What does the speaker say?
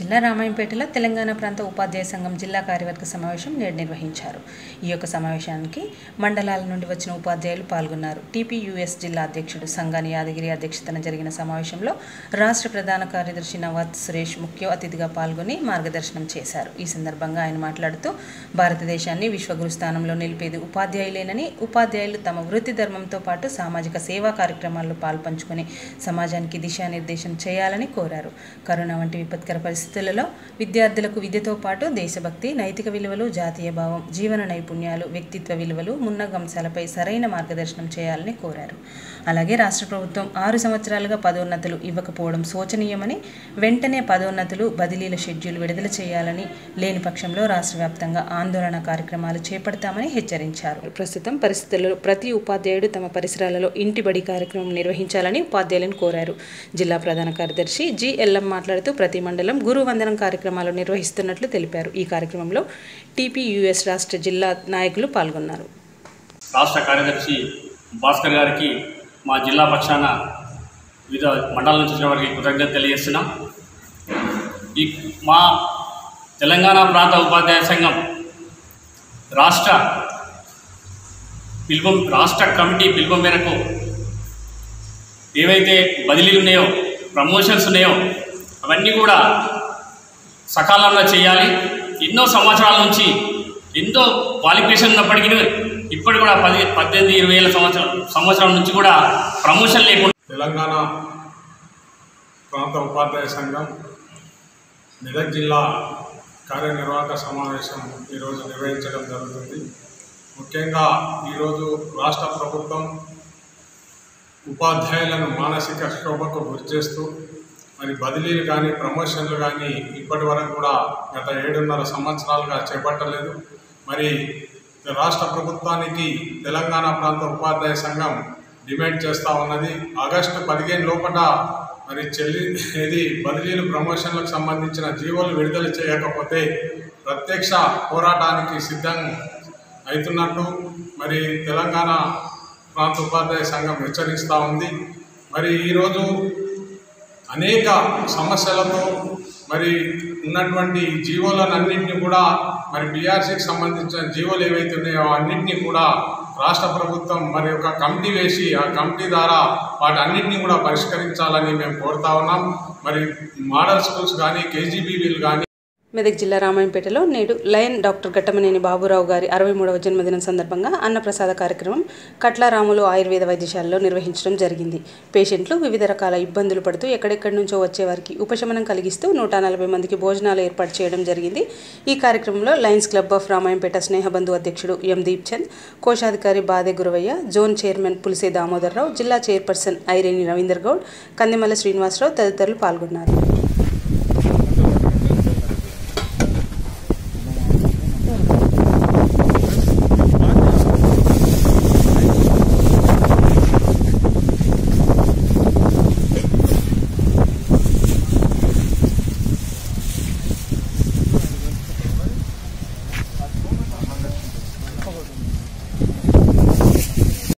జిల్లా రామాయంపేటలో తెలంగాణ ప్రాంత ఉపాధ్యాయ సంఘం జిల్లా కార్యవర్గ సమావేశం నేడు నిర్వహించారు ఈ యొక్క సమావేశానికి మండలాల నుండి వచ్చిన ఉపాధ్యాయులు పాల్గొన్నారు టీపీయూఎస్ జిల్లా అధ్యక్షుడు సంగాని యాదగిరి అధ్యక్షతన జరిగిన సమావేశంలో రాష్ట్ర ప్రధాన కార్యదర్శి నవాత్ సురేష్ ముఖ్య అతిథిగా పాల్గొని మార్గదర్శనం చేశారు ఈ సందర్భంగా ఆయన మాట్లాడుతూ భారతదేశాన్ని విశ్వగురు స్థానంలో నిలిపేది ఉపాధ్యాయులేనని ఉపాధ్యాయులు తమ వృత్తి ధర్మంతో పాటు సామాజిక సేవా కార్యక్రమాల్లో పాల్పంచుకొని సమాజానికి దిశానిర్దేశం చేయాలని కోరారు కరోనా వంటి విపత్కర పరిస్థితులలో విద్యార్థులకు విద్యతో పాటు దేశభక్తి నైతిక విలువలు జాతీయ భావం జీవన నైపుణ్యాలు వ్యక్తిత్వ విలువలు మున్నగ అంశాలపై సరైన మార్గదర్శనం చేయాలని కోరారు అలాగే రాష్ట్ర ప్రభుత్వం ఆరు సంవత్సరాలుగా పదోన్నతులు ఇవ్వకపోవడం శోచనీయమని వెంటనే పదోన్నతులు బదిలీల షెడ్యూల్ విడుదల చేయాలని లేని పక్షంలో రాష్ట్ర వ్యాప్తంగా ఆందోళన కార్యక్రమాలు చేపడతామని హెచ్చరించారు ప్రస్తుతం పరిస్థితుల్లో ప్రతి ఉపాధ్యాయుడు తమ పరిసరాలలో ఇంటి బడి కార్యక్రమం నిర్వహించాలని ఉపాధ్యాయులను కోరారు జిల్లా ప్రధాన కార్యదర్శి జి ఎల్ఎం మాట్లాడుతూ ప్రతి మండలం గురు వందనం కార్యక్రమాలు నిర్వహిస్తున్నట్లు తెలిపారు ఈ కార్యక్రమంలో టీపీయూఎస్ రాష్ట్ర జిల్లా నాయకులు పాల్గొన్నారు రాష్ట్ర కార్యదర్శి భాస్కర్ గారికి మా జిల్లా పక్షాన వివిధ మండలాల నుంచి వచ్చిన వారికి కృతజ్ఞత తెలియజేస్తున్నాం ఈ మా తెలంగాణ ప్రాంత ఉపాధ్యాయ సంఘం రాష్ట్ర పిలుపు రాష్ట్ర కమిటీ పిలుపు మేరకు ఏవైతే బదిలీలు ఉన్నాయో ప్రమోషన్స్ ఉన్నాయో అవన్నీ కూడా సకాలంలో చేయాలి ఎన్నో సంవత్సరాల నుంచి ఎంతో క్వాలిఫికేషన్ ఉన్నప్పటికీ ఇప్పటి కూడా పది పద్దెనిమిది ఇరవై ఏళ్ళ సంవత్సరం సంవత్సరం నుంచి కూడా ప్రమోషన్ లేకుండా తెలంగాణ ప్రాంత ఉపాధ్యాయ సంఘం మెదక్ జిల్లా కార్యనిర్వాహక సమావేశం ఈరోజు నిర్వహించడం జరుగుతుంది ముఖ్యంగా ఈరోజు రాష్ట్ర ప్రభుత్వం ఉపాధ్యాయులను మానసిక క్షోభకు గురిచేస్తూ మరి బదిలీలు కానీ ప్రమోషన్లు కానీ ఇప్పటి వరకు కూడా గత ఏడున్నర సంవత్సరాలుగా చేపట్టలేదు మరి రాష్ట్ర ప్రభుత్వానికి తెలంగాణ ప్రాంత ఉపాధ్యాయ సంఘం డిమాండ్ చేస్తూ ఉన్నది ఆగస్టు పదిహేను లోపల మరి చెల్లి ఇది బదిలీలు ప్రమోషన్లకు సంబంధించిన జీవోలు విడుదల చేయకపోతే ప్రత్యక్ష పోరాటానికి సిద్ధం అవుతున్నట్టు మరి తెలంగాణ ప్రాంత ఉపాధ్యాయ సంఘం హెచ్చరిస్తూ ఉంది మరి ఈరోజు అనేక సమస్యలతో మరి ఉన్నటువంటి జీవోలన్నింటినీ కూడా మరి బీఆర్సీకి సంబంధించిన జీవోలు ఏవైతే ఉన్నాయో అన్నింటినీ కూడా రాష్ట్ర ప్రభుత్వం మరి ఒక కమిటీ వేసి ఆ కమిటీ ద్వారా వాటి అన్నింటినీ కూడా పరిష్కరించాలని మేము కోరుతా ఉన్నాం మరి మోడల్ స్కూల్స్ కానీ కేజీబీవీలు కానీ మెదక్ జిల్లా రామాయంపేటలో నేడు లయన్ డాక్టర్ ఘట్టమనేని బాబురావు గారి అరవై మూడవ జన్మదినం సందర్భంగా అన్నప్రసాద కార్యక్రమం కట్లారాములు ఆయుర్వేద వైద్యశాలలో నిర్వహించడం జరిగింది పేషెంట్లు వివిధ రకాల ఇబ్బందులు పడుతూ ఎక్కడెక్కడి నుంచో వచ్చేవారికి ఉపశమనం కలిగిస్తూ నూట నలభై మందికి భోజనాలు ఏర్పాటు చేయడం జరిగింది ఈ కార్యక్రమంలో lions club of Ramayampet Snehabandhu అధ్యక్షుడు ఎం దీప్ చంద్ కోశాధికారి బాదే గురవయ్య జోన్ చైర్మన్ పులిసే దామోదర్రావు జిల్లా చైర్పర్సన్ ఐరేని రవీందర్ గౌడ్ కందిమల్ల శ్రీనివాసరావు తదితరులు పాల్గొన్నారు